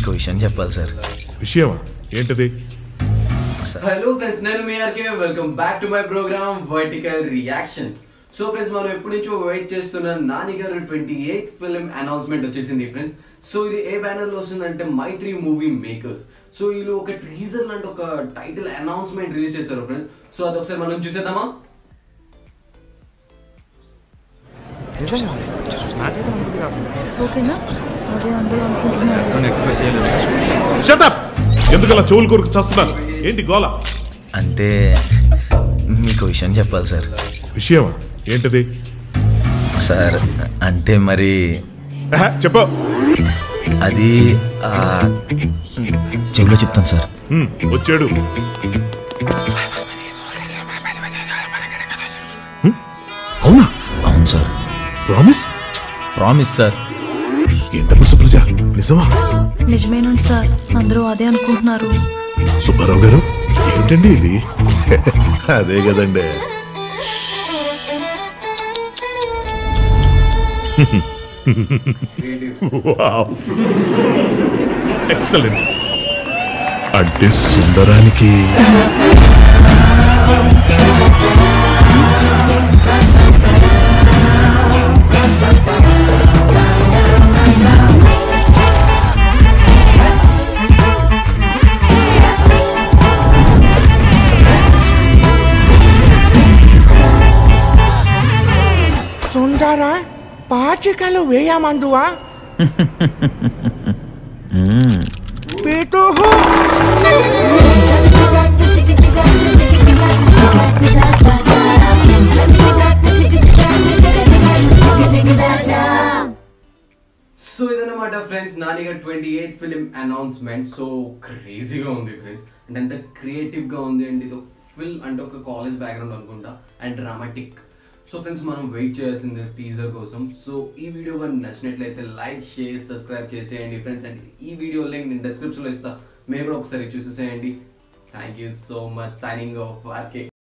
మీకు విషయం చెప్పాలి సార్ విషయమా ఏంటది హలో ఫ్రెండ్స్ నేను మీ RK welcome back to my program vertical reactions so friends మనం ఎప్పటి నుంచో వెయిట్ చేస్తున్న నాని గారు ట్వంటీ ఎయిత్ ఫిల్మ్ అనౌన్స్మెంట్ వచ్చేసింది ఫ్రెండ్స్ సో ఇది ఏ బ్యానర్ లో వస్తుందంటే మైత్రి మూవీ మేకర్స్ సో వీళ్ళు ఒక ట్రీజర్ లాంటి ఒక టైటిల్ అనౌన్స్మెంట్ రిలీజ్ చేస్తారు ఫ్రెండ్స్ సో అది ఒకసారి మనం చూసేద్దామా ఓకేనా అదే అందరూ అనుకుంటున్నారు షటప్ ఎందుకలా చెవులు కొరకు చస్తున్నారు ఏంటి గోల అంటే మీకు విషయం చెప్పాలి సార్ విషయమా ఏంటది సార్ అంటే మరి ఆహా, చెప్పు అది ఆ, చెవిలో చెప్తాను సార్ హ్మ్, వచ్చాడు హ్మ్, అవునా అవును సార్ ప్రామిస్ ప్రామిస్ సార్ ఏంటమ్మా సుప్రజ నిజమా నిజమేనండి సార్ అందరూ అదే అనుకుంటున్నారు సుబ్బారావు గారు ఏంటండి ఇది అదే కదండి ఎక్సలెంట్ అంటే సుందరానికి సుందర పాచికలు వేయమందువా పితుహు సో ఇదన్నమాట ఫ్రెండ్స్ నానిగా twenty eighth film announcement so క్రేజీగా ఉంది ఫ్రెండ్స్ అంటే ఎంత క్రియేటివ్ గా ఉంది అండ్ ఇది ఫిల్ అంటే ఒక కాలేజ్ బ్యాక్గ్రౌండ్ అనుకుంటా అండ్ డ్రామాటిక్ సో ఫ్రెండ్స్ మనం వెయిట్ చేయాల్సింది టీజర్ కోసం సో ఈ వీడియో కానీ నచ్చినట్లయితే లైక్ షేర్ సబ్స్క్రైబ్ చేసేయండి ఫ్రెండ్స్ అండ్ ఈ వీడియో లింక్ నేను description లో ఇస్తా మీరు కూడా ఒకసారి చూసేసేయండి thank you so much signing off RK